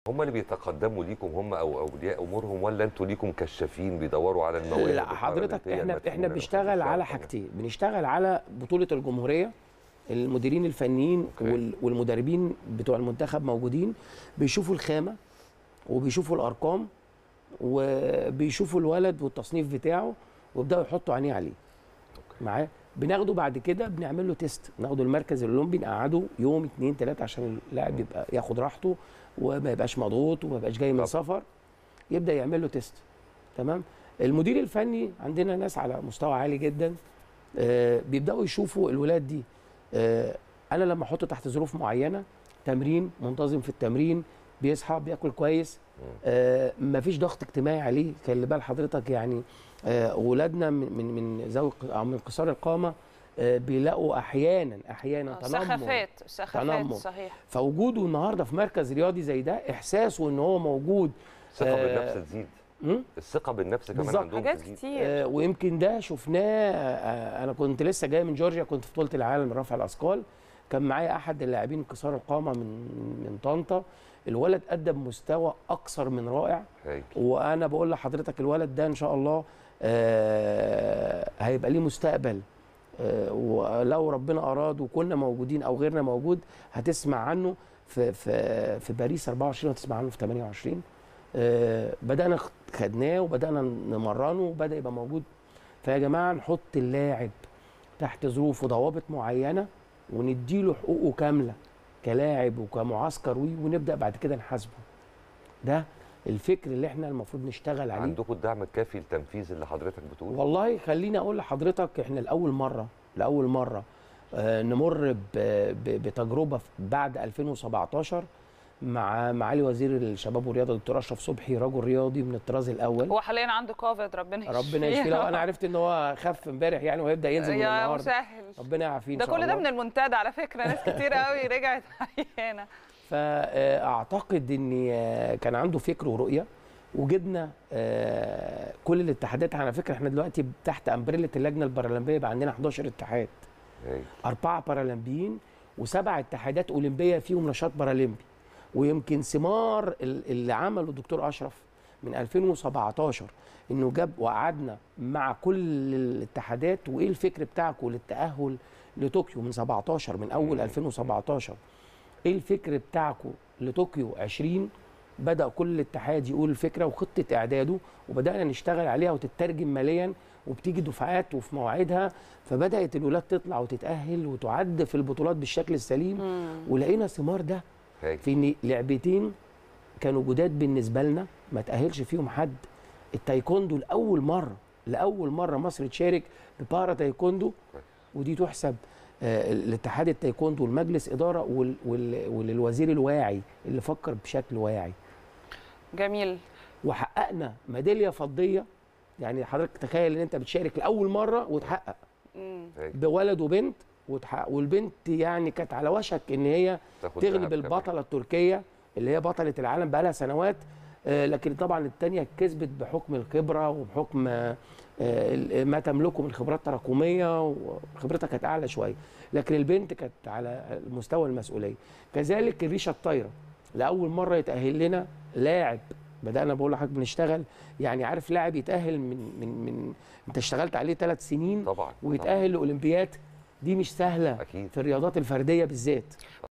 هم اللي بيتقدموا ليكم هم او اولياء امورهم ولا انتوا ليكم كشافين بيدوروا على المواهب لا حضرتك البارالمبية احنا المدفونة احنا بنشتغل وخصوصاً على طبعاً. حاجتين بنشتغل على بطوله الجمهوريه المديرين الفنيين أوكي. وال- والمدربين بتوع المنتخب موجودين بيشوفوا الخامه وبيشوفوا الارقام وبيشوفوا الولد والتصنيف بتاعه ويبداوا يحطوا عينيه عليه معاه بناخده بعد كده بنعمل له تيست ناخده المركز الاولمبي نقعده يوم اتنين تلاته عشان اللاعب يبقى ياخد راحته وما يبقاش مضغوط وما يبقاش جاي من طب. سفر يبدا يعمل له تيست تمام المدير الفني عندنا ناس على مستوى عالي جدا آه، بيبداوا يشوفوا الولاد دي آه، انا لما احطه تحت ظروف معينه تمرين منتظم في التمرين بيصحى بياكل كويس آه، مفيش ضغط اجتماعي عليه خلي بال حضرتك يعني آه، ولادنا من من من ذوي الق- او من قصار القامه آه، بيلاقوا احيانا احيانا آه، تنمر سخافات سخافات تنمر. صحيح فوجوده النهارده في مركز رياضي زي ده احساسه ان هو موجود الثقه آه، بالنفس تزيد مم؟ الثقه بالنفس كمان بالظبط. عندهم حاجات تزيد كتير آه، ويمكن ده شفناه آه، انا كنت لسه جاي من جورجيا كنت في بطوله العالم رفع الاثقال كان معايا احد اللاعبين قصار القامه من من طنطا الولد قدم مستوى اكثر من رائع هايل وانا بقول لحضرتك الولد ده ان شاء الله آه، هيبقى ليه مستقبل آه، ولو ربنا اراد وكنا موجودين او غيرنا موجود هتسمع عنه في في في باريس 24 وهتسمع عنه في 28 آه، بدانا خ- خدناه وبدانا نمرنه وبدا يبقى موجود فيا جماعه نحط اللاعب تحت ظروف وضوابط معينه ونديله حقوقه كامله كلاعب وكمعسكر وي ونبدا بعد كده نحاسبه ده الفكر اللي احنا المفروض نشتغل عليه عندكم الدعم الكافي لتنفيذ اللي حضرتك بتقوله والله خليني اقول لحضرتك احنا لاول مره لاول مره آه، نمر ب- ب- بتجربه في- بعد 2017 مع معالي وزير الشباب والرياضه دكتور اشرف صبحي رجل رياضي من الطراز الاول هو حاليا عنده كوفيد ربنا يشفيه ربنا يشفيه لو انا عرفت ان هو خف امبارح يعني وهيبدا ينزل من يا النهارده مسهل ربنا يعافيه ان ده شاء كل ده الله من المنتدى على فكره ناس كتير قوي رجعت عيانه فاعتقد ان آه، كان عنده فكر ورؤيه وجبنا آه، كل الاتحادات على فكره احنا دلوقتي تحت امبريلا اللجنه البارالمبيه بقى عندنا 11 اتحاد هايل أربعة بارالمبيين وسبع اتحادات أولمبية فيهم نشاط بارالمبي ويمكن ثمار ال- اللي عمله الدكتور أشرف من 2017 إنه جاب وقعدنا مع كل الاتحادات وإيه الفكر بتاعكم للتأهل لطوكيو من 17 من أول 2017 إيه الفكر بتاعكم لطوكيو 20 بدأ كل اتحاد يقول الفكرة وخطة إعداده وبدأنا نشتغل عليها وتترجم ماليا وبتيجي دفعات وفي مواعيدها فبدأت الولاد تطلع وتتأهل وتعد في البطولات بالشكل السليم ولقينا ثمار ده هايل في ان لعبتين كانوا جداد بالنسبه لنا ما تاهلش فيهم حد التايكوندو لاول مره لاول مره مصر تشارك ببارا تايكوندو كويس. ودي تحسب آه، الاتحاد التايكوندو والمجلس اداره وال- وال- وللوزير الواعي اللي فكر بشكل واعي جميل وحققنا ميداليه فضيه يعني حضرتك تخيل ان انت بتشارك لاول مره وتحقق مم. هايل بولد وبنت وتحقق والبنت يعني كانت على وشك ان هي تاخد تغلب ذهب كمان. البطله التركيه اللي هي بطله العالم بقالها سنوات آه، لكن طبعا الثانيه كسبت بحكم الخبره وبحكم آه، آه، ما تملكه من خبرات تراكميه وخبرتها كانت اعلى شويه لكن البنت كانت على مستوى المسؤوليه كذلك الريشه الطايره لاول مره يتاهل لنا لاعب بدانا بقول لحضرتك بنشتغل يعني عارف لاعب يتاهل من من من انت اشتغلت عليه ثلاث سنين طبعا ويتاهل لاولمبياد دي مش سهله اكيد في الرياضات الفرديه بالذات